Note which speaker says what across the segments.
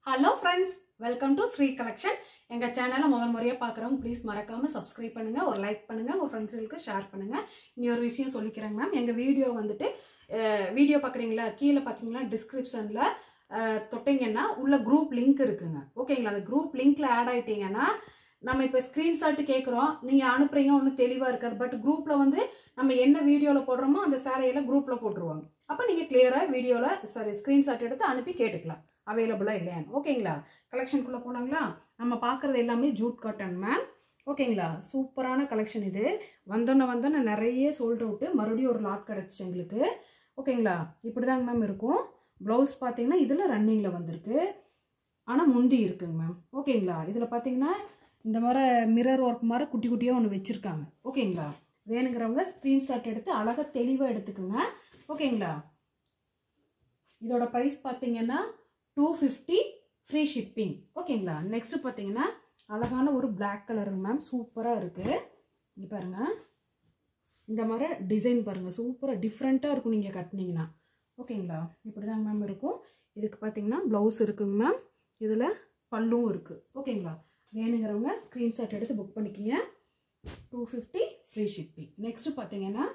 Speaker 1: hello friends welcome to Sri collection எங்கள் சேனலை முதல் முறையாக பார்க்குறவங்க ப்ளீஸ் மறக்காமல் சப்ஸ்கிரைப் பண்ணுங்கள் ஒரு லைக் பண்ணுங்கள் உங்கள் ஃப்ரெண்ட்ஸுகளுக்கு ஷேர் பண்ணுங்கள் இனி ஒரு விஷயம் சொல்லிக்கிறேங்க மேம் எங்கள் வீடியோ வந்துட்டு வீடியோ பார்க்குறீங்களா கீழே பார்த்தீங்களா டிஸ்கிரிப்ஷனில் தொட்டிங்கன்னா உள்ள குரூப் லிங்க் இருக்குங்க ஓகேங்களா அந்த குரூப் லிங்க்ல ஆட் ஆயிட்டீங்கன்னா நம்ம இப்போ ஸ்க்ரீன்ஷாட் கேட்குறோம் நீங்கள் அனுப்புறீங்க ஒன்றும் தெளிவாக இருக்காது பட் குரூப்பில் வந்து நம்ம என்ன வீடியோவில் போடுறோமோ அந்த சேலையெல்லாம் குரூப்பில் போட்டுருவாங்க அப்போ நீங்கள் கிளியராக வீடியோவில் சாரி ஸ்க்ரீன்ஷாட் எடுத்து அனுப்பி கேட்டுக்கலாம் அவைலபிளாக இல்லையான்னு ஓகேங்களா கலெக்ஷனுக்குள்ளே போனாங்களா நம்ம பார்க்குறது எல்லாமே ஜூட் காட்டன் மேம் ஓகேங்களா சூப்பரான கலெக்ஷன் இது வந்தோன்னே வந்தோன்னே நிறைய சோல்ட் அவுட்டு மறுபடியும் ஒரு லாட் கிடச்சிச்சு எங்களுக்கு ஓகேங்களா இப்படி தாங்க மேம் இருக்கும் ப்ளவுஸ் பார்த்தீங்கன்னா இதில் ரன்னிங்கில் வந்திருக்கு ஆனால் முந்தி இருக்குங்க மேம் ஓகேங்களா இதில் பார்த்தீங்கன்னா இந்த மாதிரி மிரர் ஒர்க் மாதிரி குட்டி குட்டியாக ஒன்று வச்சுருக்காங்க ஓகேங்களா வேணுங்கிறவங்க ஸ்க்ரீன்ஷாட் எடுத்து அழகாக தெளிவாக எடுத்துக்கோங்க ஓகேங்களா இதோட ப்ரைஸ் பார்த்தீங்கன்னா டூ ஃபிஃப்டி ஃப்ரீ ஷிப்பிங் ஓகேங்களா நெக்ஸ்ட் பார்த்தீங்கன்னா அழகான ஒரு பிளாக் கலருங்க மேம் சூப்பராக இருக்குது இங்கே பாருங்கள் இந்த மாதிரி டிசைன் பாருங்கள் சூப்பராக டிஃப்ரெண்ட்டாக இருக்கும் நீங்கள் கட்டினீங்கன்னா ஓகேங்களா இப்படி தாங்க மேம் இருக்கும் இதுக்கு பார்த்தீங்கன்னா ப்ளவுஸ் இருக்குங்க மேம் இதில் பல்லும் இருக்குது ஓகேங்களா வேணுங்கிறவங்க ஸ்க்ரீன்ஷாட் எடுத்து புக் பண்ணிக்கிங்க two fifty free shipping next பார்த்தீங்கன்னா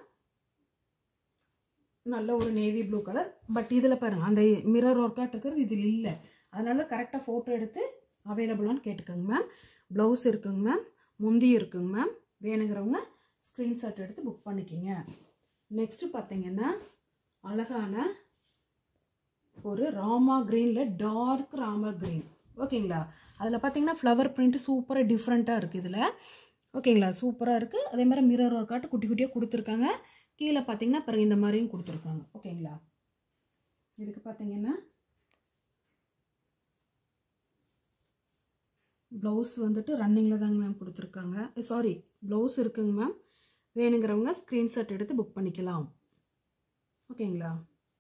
Speaker 1: நல்ல ஒரு நேவி ப்ளூ கலர் பட் இதில் பாருங்கள் அந்த மிரர் ஒர்க்காட் இருக்கிறது இதில் இல்லை அதனால கரெக்டாக ஃபோட்டோ எடுத்து அவைலபிளான்னு கேட்டுக்கோங்க மேம் ப்ளவுஸ் இருக்குங்க மேம் முந்தி இருக்குங்க மேம் வேணுங்கிறவங்க ஸ்க்ரீன்ஷாட் எடுத்து புக் பண்ணிக்கிங்க நெக்ஸ்ட்டு பார்த்தீங்கன்னா அழகான ஒரு ராமா க்ரீனில் டார்க் ராமா க்ரீன் ஓகேங்களா அதில் பார்த்தீங்கன்னா ஃப்ளவர் பிரிண்ட் சூப்பராக டிஃப்ரெண்ட்டாக இருக்குது இதில் ஓகேங்களா சூப்பராக இருக்குது அதே மாதிரி மிரர் ஒர்க்காட்டு குட்டி குட்டியாக கொடுத்துருக்காங்க கீழே பார்த்தீங்கன்னா பிறகு இந்த மாதிரியும் கொடுத்துருக்காங்க ஓகேங்களா இதுக்கு பார்த்தீங்கன்னா ப்ளவுஸ் வந்துட்டு ரன்னிங்கில் தாங்க மேம் கொடுத்துருக்காங்க சாரி ப்ளவுஸ் இருக்குங்க மேம் வேணுங்கிறவங்க ஸ்க்ரீன்ஷாட் எடுத்து புக் பண்ணிக்கலாம் ஓகேங்களா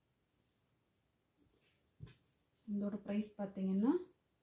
Speaker 1: இதோட ப்ரைஸ் பார்த்தீங்கன்னா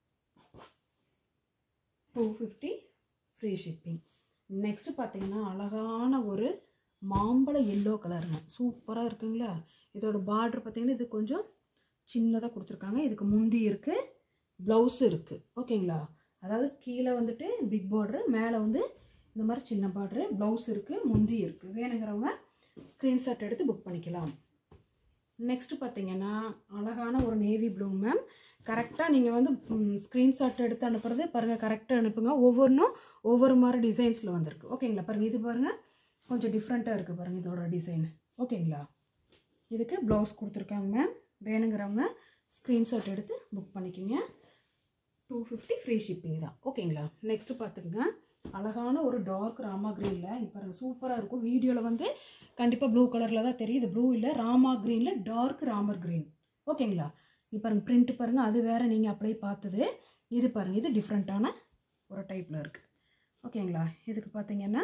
Speaker 1: two fifty free shipping next பார்த்தீங்கன்னா அழகான ஒரு மாம்பழ எல்லோ கலருங்க சூப்பராக இருக்குங்களா இதோட பார்டர் பார்த்தீங்கன்னா இது கொஞ்சம் சின்னதாக கொடுத்துருக்காங்க இதுக்கு முந்தி இருக்குது ப்ளவுஸ் இருக்குது ஓகேங்களா அதாவது கீழே வந்துட்டு பிக் பார்டரு மேலே வந்து இந்த மாதிரி சின்ன பார்டரு ப்ளவுஸ் இருக்குது முந்தி இருக்குது வேணுங்கிறவங்க ஸ்க்ரீன்ஷாட் எடுத்து புக் பண்ணிக்கலாம் நெக்ஸ்ட் பார்த்தீங்கன்னா அழகான ஒரு நேவி ப்ளூ மேம் கரெக்டாக நீங்கள் வந்து ஸ்க்ரீன்ஷாட் எடுத்து அனுப்புறது பாருங்கள் கரெக்டாக அனுப்புங்க ஒவ்வொன்றும் ஒவ்வொரு மாதிரி டிசைன்ஸில் வந்திருக்கு ஓகேங்களா பாருங்கள் இது பாருங்கள் கொஞ்சம் டிஃப்ரெண்ட்டாக இருக்குது பாருங்கள் இதோட டிசைன் ஓகேங்களா இதுக்கு ப்ளவுஸ் கொடுத்துருக்காங்க மேம் வேணுங்கிறவங்க ஸ்க்ரீன்ஷாட் எடுத்து புக் பண்ணிக்கிங்க டூ ஃபிஃப்டி ஃப்ரீ ஷிப்பிங் தான் ஓகேங்களா நெக்ஸ்ட்டு பார்த்துக்குங்க அழகான ஒரு டார்க் ராமா க்ரீனில் இப்போ பாருங்கள் சூப்பராக இருக்கும் வீடியோவில் வந்து கண்டிப்பாக ப்ளூ கலரில் தான் தெரியும் இது ப்ளூ இல்லை ராமா க்ரீனில் டார்க் ராமர் க்ரீன் ஓகேங்களா இப்போ பாருங்கள் பிரிண்ட் பாருங்கள் அது வேறு நீங்கள் அப்படியே பார்த்தது இது பாருங்கள் இது டிஃப்ரெண்ட்டான ஒரு டைப்பில் இருக்குது ஓகேங்களா இதுக்கு பார்த்தீங்கன்னா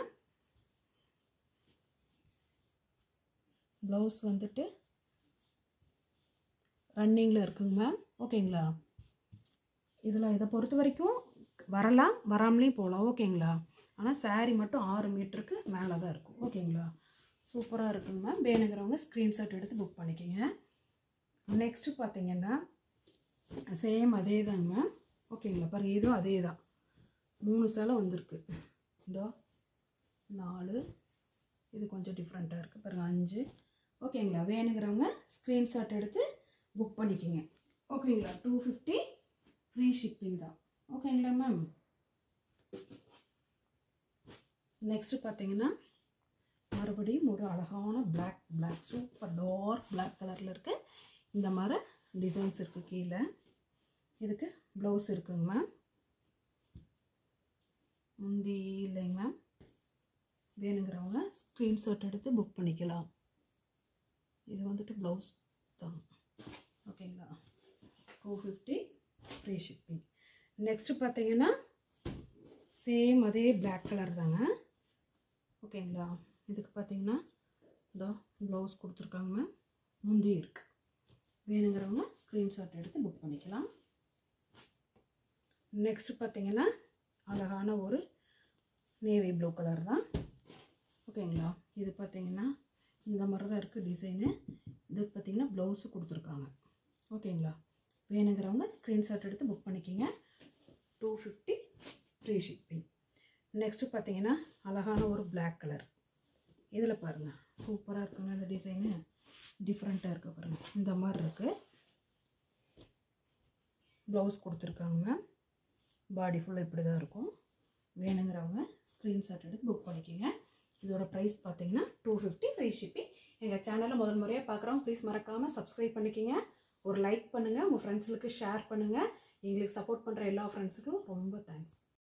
Speaker 1: ப்ளவுஸ் வந்துட்டு ரன்னிங்கில் இருக்குங்க மேம் ஓகேங்களா இதில் இதை பொறுத்த வரைக்கும் வரலாம் வராமலேயும் போகலாம் ஓகேங்களா ஆனால் சாரீ மட்டும் ஆறு மீட்டருக்கு மேலே தான் இருக்கும் ஓகேங்களா சூப்பராக இருக்குங்க மேம் வேணுங்கிறவங்க ஸ்க்ரீன்ஷாட் எடுத்து புக் பண்ணிக்கோங்க நெக்ஸ்ட்டு பார்த்தீங்கன்னா சேம் அதே தாங்க மேம் ஓகேங்களா பாருங்கள் இதுவும் அதே தான் மூணு சேலை வந்திருக்கு இதோ நாலு இது கொஞ்சம் டிஃப்ரெண்ட்டாக இருக்குது பாருங்கள் அஞ்சு ஓகேங்களா வேணுங்கிறவங்க ஸ்க்ரீன்ஷாட் எடுத்து புக் பண்ணிக்கோங்க ஓகேங்களா டூ ஃபிஃப்டி ஃப்ரீ ஷிப்பிங் தான் ஓகேங்களா மேம் நெக்ஸ்ட்டு பார்த்தீங்கன்னா மறுபடியும் ஒரு அழகான black black super dark black கலரில் இருக்குது இந்த மாதிரி டிசைன்ஸ் இருக்குது கீழே இதுக்கு ப்ளவுஸ் இருக்குங்க மேம் முந்தி இல்லைங்க மேம் வேணுங்கிறவங்க ஸ்க்ரீன்ஷாட் எடுத்து புக் பண்ணிக்கலாம் இது வந்துட்டு ப்ளவுஸ் தான் ஓகேங்களா two fifty free shipping next பார்த்தீங்கன்னா சேம் அதே பிளாக் கலர் தாங்க ஓகேங்களா இதுக்கு பார்த்தீங்கன்னா இதோ ப்ளவுஸ் கொடுத்துருக்காங்க மேம் முந்தி இருக்குது வேணுங்கிறவங்க ஸ்க்ரீன்ஷாட் எடுத்து புக் பண்ணிக்கலாம் நெக்ஸ்ட்டு பார்த்தீங்கன்னா அழகான ஒரு நேவி ப்ளூ கலர் தான் ஓகேங்களா இது பார்த்தீங்கன்னா இந்த மாதிரி தான் இருக்குது டிசைனு இதுக்கு பார்த்தீங்கன்னா ப்ளவுஸு கொடுத்துருக்காங்க ஓகேங்களா வேணுங்கிறவங்க ஸ்க்ரீன்ஷாட் எடுத்து புக் பண்ணிக்கோங்க two fifty free shipping next பார்த்தீங்கன்னா அழகான ஒரு Black கலர் இதில் பாருங்கள் சூப்பராக இருக்குங்க இந்த டிசைனு டிஃப்ரெண்ட்டாக இருக்குது பாருங்கள் இந்த மாதிரி இருக்குது ப்ளவுஸ் கொடுத்துருக்காங்க பாடி ஃபுல்லாக இப்படி தான் இருக்கும் வேணுங்கிறவங்க ஸ்க்ரீன்ஷாட் எடுத்து புக் பண்ணிக்கோங்க இதோட ப்ரைஸ் பார்த்தீங்கன்னா டூ ஃபிஃப்டி ஃப்ரீ ஷிப்பிங் எங்கள் சேனலை முதல் முறையாக பார்க்குறோம் ப்ளீஸ் மறக்காமல் சப்ஸ்கிரைப் பண்ணிக்கோங்க ஒரு லைக் பண்ணுங்கள் உங்கள் ஃப்ரெண்ட்ஸுக்கு ஷேர் பண்ணுங்கள் எங்களுக்கு சப்போர்ட் பண்ணுற எல்லா ஃப்ரெண்ட்ஸுக்கும் ரொம்ப தேங்க்ஸ்